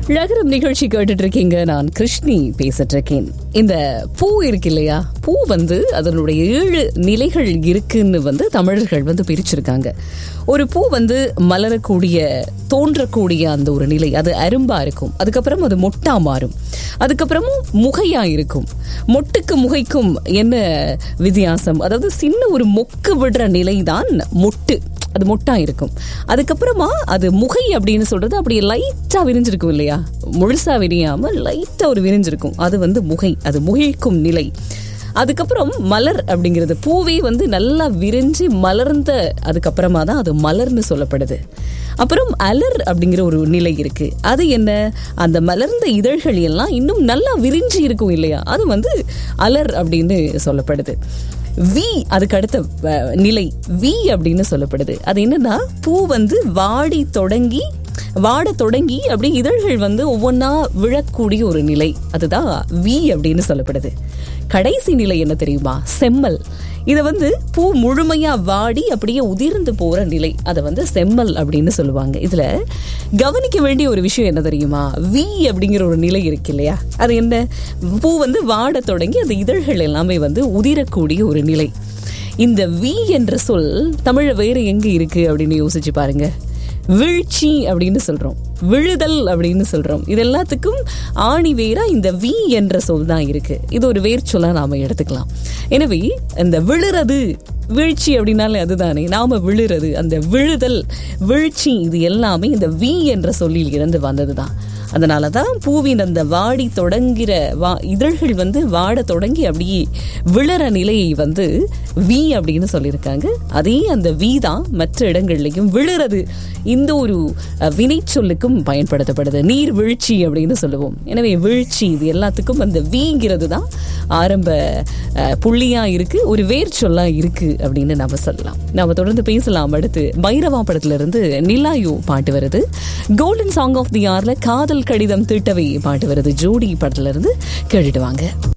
நகரம் நிகழ்ச்சி கேட்டுட்டு இருக்கீங்க நான் கிருஷ்ணி பேசிட்டு இருக்கேன் இந்த பூ இருக்கு இல்லையா பூ வந்து அதனுடைய ஏழு நிலைகள் இருக்குன்னு வந்து தமிழர்கள் வந்து பிரிச்சிருக்காங்க ஒரு பூ வந்து மலரக்கூடிய தோன்றக்கூடிய அந்த ஒரு நிலை அது அரும்பா இருக்கும் அதுக்கப்புறம் அது மொட்டா மாறும் அதுக்கப்புறமும் முகையா இருக்கும் மொட்டுக்கு முகைக்கும் என்ன வித்தியாசம் அதாவது சின்ன ஒரு மொக்கு விடுற நிலைதான் மொட்டு அது மொட்டா இருக்கும் அதுக்கப்புறமா அது முகை அப்படின்னு சொல்றது அப்படியே லைட்டா விரிஞ்சிருக்கும் இல்லையா முழுசா விரியாம லைட்டா ஒரு விரிஞ்சிருக்கும் அது வந்து முகை அது முகிழ்க்கும் நிலை அதுக்கப்புறம் மலர் அப்படிங்கிறது பூவே வந்து நல்லா விரிஞ்சு மலர்ந்த அதுக்கப்புறமா தான் அது மலர்னு சொல்லப்படுது அப்புறம் அலர் அப்படிங்கிற ஒரு நிலை இருக்கு அது என்ன அந்த மலர்ந்த இதழ்கள் எல்லாம் இன்னும் நல்லா விரிஞ்சு இருக்கும் இல்லையா அது வந்து அலர் அப்படின்னு சொல்லப்படுது வி அதுக்கு அடுத்த அஹ், நிலை வி அப்படின்னு சொல்லப்படுது அது என்னன்னா பூ வந்து வாடி தொடங்கி வாட தொடங்கி அப்படியே இதழ்கள் வந்து ஒவ்வொன்றா விழக்கூடிய ஒரு நிலை அதுதான் வி அப்படின்னு சொல்லப்படுது கடைசி நிலை என்ன தெரியுமா செம்மல் இதை வந்து பூ முழுமையா வாடி அப்படியே உதிர்ந்து போற நிலை அதை வந்து செம்மல் அப்படின்னு சொல்லுவாங்க இதுல கவனிக்க வேண்டிய ஒரு விஷயம் என்ன தெரியுமா வி அப்படிங்கிற ஒரு நிலை இருக்கு இல்லையா அது என்ன பூ வந்து வாட தொடங்கி அந்த இதழ்கள் எல்லாமே வந்து உதிரக்கூடிய ஒரு நிலை இந்த வி என்ற சொல் தமிழ்ல வேற எங்க இருக்கு அப்படின்னு யோசிச்சு பாருங்க வீழ்ச்சி அப்படின்னு சொல்றோம் விழுதல் அப்படின்னு சொல்றோம் இது எல்லாத்துக்கும் ஆணி வேரா இந்த வி என்ற சொல் தான் இருக்கு இது ஒரு வேர் சொல்லா நாம எடுத்துக்கலாம் எனவே இந்த விழுறது வீழ்ச்சி அப்படின்னாலே அதுதானே நாம விழுறது அந்த விழுதல் வீழ்ச்சி இது எல்லாமே இந்த வி என்ற சொல்லில் இருந்து வந்ததுதான் அதனால தான் பூவின் அந்த வாடி தொடங்குகிற வா இதழ்கள் வந்து வாட தொடங்கி அப்படியே விழற நிலையை வந்து வி அப்படின்னு சொல்லியிருக்காங்க அதே அந்த வி தான் மற்ற இடங்கள்லையும் விழுறது இந்த ஒரு அஹ், வினைச்சொல்லுக்கும் பயன்படுத்தப்படுது நீர் வீழ்ச்சி அப்படின்னு சொல்லுவோம் எனவே வீழ்ச்சி இது எல்லாத்துக்கும் அந்த விங்கிறது தான் ஆரம்ப அஹ், புள்ளியா இருக்கு ஒரு வேர் சொல்லா இருக்கு அப்படின்னு நம்ம சொல்லலாம் நாம தொடர்ந்து பேசலாம் அடுத்து பைரவா படத்துல இருந்து நிலாயு பாட்டு வருது கோல்டன் சாங் ஆஃப் தி ஆர்ல காதல் கடிதம் தீட்டவை பாட்டு வருது ஜோடி படத்துல இருந்து கேட்டுட்டு வாங்க